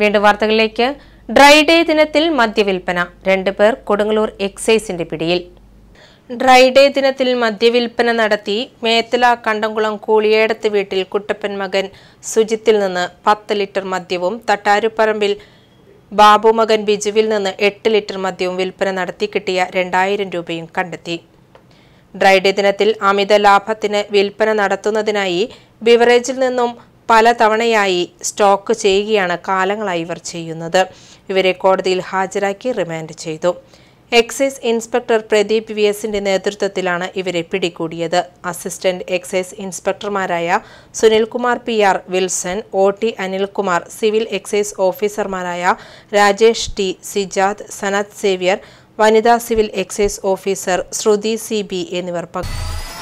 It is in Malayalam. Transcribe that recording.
വീണ്ടും വാർത്തകളിലേക്ക് ഡ്രൈ ഡേ ദിനത്തിൽ മദ്യവിൽപ്പന രണ്ടുപേർ കൊടുങ്ങല്ലൂർ എക്സൈസിന്റെ പിടിയിൽ ഡ്രൈ ഡേ ദിനത്തിൽ മദ്യവിൽപ്പന നടത്തി മേത്തല കണ്ടംകുളം കൂളിയേടത്ത് വീട്ടിൽ കുട്ടപ്പൻ മകൻ സുജിത്തിൽ നിന്ന് പത്ത് ലിറ്റർ മദ്യവും തട്ടാരുപ്പറമ്പിൽ ബാബു മകൻ ബിജുവിൽ നിന്ന് എട്ട് ലിറ്റർ മദ്യവും വിൽപ്പന നടത്തി കിട്ടിയ രണ്ടായിരം രൂപയും കണ്ടെത്തി ഡ്രൈ ഡേ ദിനത്തിൽ അമിത ലാഭത്തിന് വിൽപ്പന നടത്തുന്നതിനായി ബിവറേജിൽ നിന്നും പല തവണയായി സ്റ്റോക്ക് ചെയ്യുകയാണ് കാലങ്ങളായി ഇവർ ചെയ്യുന്നത് ഇവരെ കോടതിയിൽ ഹാജരാക്കി റിമാൻഡ് ചെയ്തു എക്സൈസ് ഇൻസ്പെക്ടർ പ്രദീപ് വി എസിന്റെ നേതൃത്വത്തിലാണ് ഇവരെ പിടികൂടിയത് അസിസ്റ്റന്റ് എക്സൈസ് ഇൻസ്പെക്ടർമാരായ Sunilkumar P R Wilson O T Anilkumar civil excise ഓഫീസർമാരായ രാജേഷ് ടി സിജാദ് സനത് സേവ്യർ വനിതാ civil excise officer Shruthi C B എന്നിവർ പങ്കെടുത്തു